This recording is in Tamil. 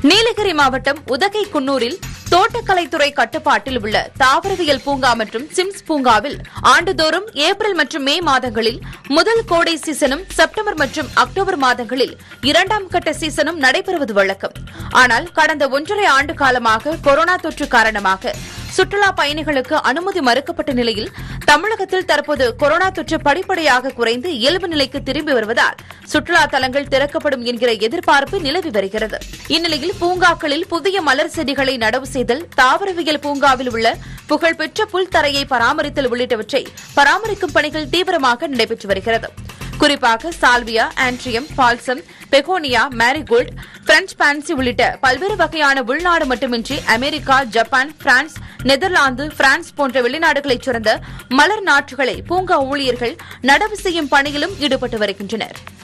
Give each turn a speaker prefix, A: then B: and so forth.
A: நீலகிரி மாவட்டம் உதகை குன்னூரில் தோட்டக்கலைத்துறை கட்டுப்பாட்டில் உள்ள தாவரவியல் பூங்கா மற்றும் சிம்ஸ் பூங்காவில் ஆண்டுதோறும் ஏப்ரல் மற்றும் மே மாதங்களில் முதல் கோடை சீசனும் செப்டம்பர் மற்றும் அக்டோபர் மாதங்களில் இரண்டாம் கட்ட சீசனும் நடைபெறுவது வழக்கம் ஆனால் கடந்த ஒன்றரை ஆண்டு காலமாக கொரோனா தொற்று காரணமாக சுற்றுலா பயணிகளுக்கு அனுமதி மறுக்கப்பட்ட நிலையில் தமிழகத்தில் தற்போது கொரோனா தொற்று படிப்படியாக குறைந்து இயல்பு நிலைக்கு திரும்பி வருவதால் சுற்றுலா தலங்கள் திறக்கப்படும் என்கிற எதிர்பார்ப்பு நிலவி வருகிறது இந்நிலையில் பூங்காக்களில் புதிய மலர் செடிகளை நடவு செய்தல் தாவரவியல் பூங்காவில் உள்ள புகழ்பெற்ற புல்தரையை பராமரித்தல் உள்ளிட்டவற்றை பராமரிக்கும் பணிகள் தீவிரமாக நடைபெற்று வருகிறது குறிப்பாக salvia anthurium balsam begonia marigold French pansy உள்ளிட்ட பல்வேறு வகையான உள்நாடு மட்டுமின்றி America Japan France Netherlands France போன்ற வெளிநாடுகளைச் சேர்ந்த மலர் நாற்றுகளை பூங்கா ஊழியர்கள் நடவு செய்யும் பணியிலும் ஈடுபட்டு வருகின்றனர்